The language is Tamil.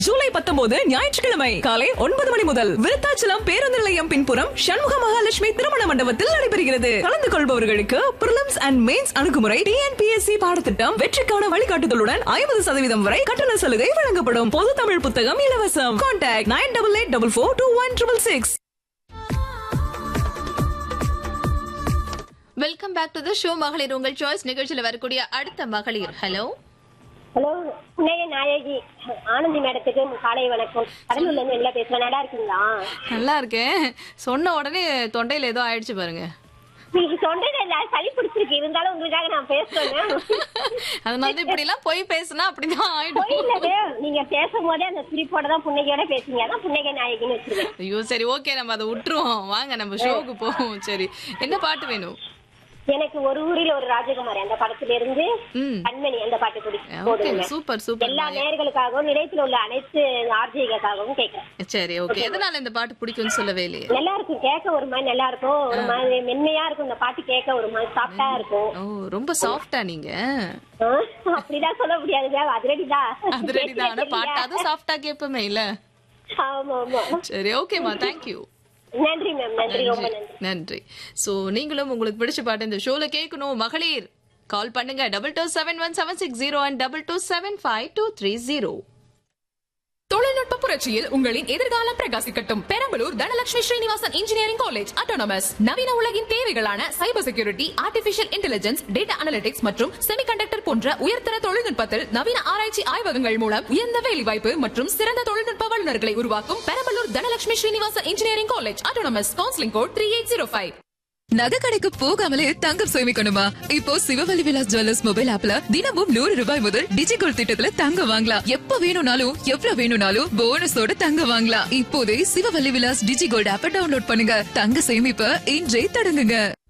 ஜூலை பத்தொன்பது ஞாயிற்றுக்கிழமை காலை ஒன்பது மணி முதல் விருத்தாச்சலம் பேருந்து நிலையம் பின்புறம் சண்முக மகாலட்சுமி திருமண மண்டபத்தில் நடைபெறுகிறது கலந்து கொள்பவர்களுக்கு பிரிலிம்ஸ் அண்ட் மெயின்ஸ் அணுகுமுறை டிஎன்பிஎஸ்சி பாடத்திட்டம் வெற்றிக்கான வழிகாட்டுதலுடன் ஐம்பது சதவீதம் வரை கட்டண சலுகை வழங்கப்படும் பொது தமிழ் புத்தகம் இலவசம் contact nine double eight double four two one triple six welcome back to the show மகளிர் உங்கள் சாய்ஸ் நிகழ்ச்சியில் வரக்கூடிய அடுத்த மகளிர் ஹலோ ஹலோ புன்னகை நாயகி ஆனந்தி மேடத்துக்கு காலை வணக்கம் கடலூர்ல இருந்து வெளில பேசுறேன் நல்லா இருக்கீங்களா நல்லா இருக்கேன் சொன்ன உடனே தொண்டையில ஏதோ ஆயிடுச்சு பாருங்க நீங்க தொண்டையில இல்ல சளி பிடிச்சிருக்கு இருந்தாலும் உங்களுக்காக நான் பேசுறேன் அதனால தான் இப்படி எல்லாம் போய் பேசினா அப்படிதான் ஆயிடும் போயில்லது நீங்க பேசும் போதே அந்த குறிப்போட தான் புன்னகையோட பேசுங்க அதான் புன்னகை நாயகின்னு வச்சிருக்கேன் ஐயோ சரி ஓகே நம்ம அதை விட்டுருவோம் வாங்க நம்ம ஷோக்கு போவோம் சரி என்ன பாட்டு வேணும் எனக்கு ஒரு ஊரில் ஒரு ராஜகுமாரி அந்த படத்துல இருந்து ம். கண்மணி அந்த பாட்டு பிடிக்கும் ஓகே போடுங்க சூப்பர் சூப்பர் எல்லா நேர்களுக்காகவும் நிலையத்தில் உள்ள அனைத்து ஆர்ஜிகளுக்காகவும் கேட்கிறேன் சரி ஓகே எதனால இந்த பாட்டு பிடிக்கும்னு சொல்லவே இல்லையே நல்லா இருக்கும் கேட்க ஒரு மாதிரி நல்லா இருக்கும் ஒரு மாதிரி மென்மையா இருக்கும் இந்த பாட்டு கேட்க ஒரு மாதிரி சாஃப்டா இருக்கும் ஓ ரொம்ப சாஃப்டா நீங்க ஆ, அப்படிதான் சொல்ல முடியாதுங்க அதிரடிதான் அதிரடி தான் ஆனா பாட்டாவது சாஃப்டா கேட்போமே இல்ல ஆமா ஆமா சரி ஓகேமா தேங்க்யூ நன்றி மேம் நன்றி ரொம்ப நன்றி நன்றி சோ நீங்களும் உங்களுக்கு பிடிச்ச பாட்டு இந்த ஷோல கேட்கணும் மகளிர் கால் பண்ணுங்க double two seven one seven six zero and double two seven five two three zero தொழில்நுட்ப புரட்சியில் உங்களின் எதிர்காலம் பிரகாசிக்கட்டும் Perambalur Dhanalakshmi Srinivasan engineering college autonomous நவீன உலகின் தேவைகளான cyber security artificial intelligence data analytics மற்றும் செமிகண்டக்டர் போன்ற உயர்தர தொழில்நுட்பத்தில் நவீன ஆராய்ச்சி ஆய்வகங்கள் மூலம் உயர்ந்த வேலைவாய்ப்பு மற்றும் சிறந்த தொழில்நுட்ப வல்லுநர்களை உருவாக்கும் Perambalur Dhanalakshmi Srinivasan engineering college autonomous counselling code three eight zero five நகை கடைக்கு போகாமலே தங்கம் சேமிக்கணுமா இப்போ சிவவலி விலாஸ் ஜுவல்லர்ஸ் மொபைல் ஆப்ல தினமும் நூறு ரூபாய் முதல் டிஜிகோல் திட்டத்துல தங்கம் வாங்கலாம் எப்ப வேணும்னாலும் எவ்வளவு வேணும்னாலும் போனஸோட தங்கம் வாங்கலாம் இப்போதே சிவவல்லி விலாஸ் டிஜிகோல்ட் ஆப்ப டவுன்லோட் பண்ணுங்க தங்க சேமிப்ப இன்றே தொடங்குங்க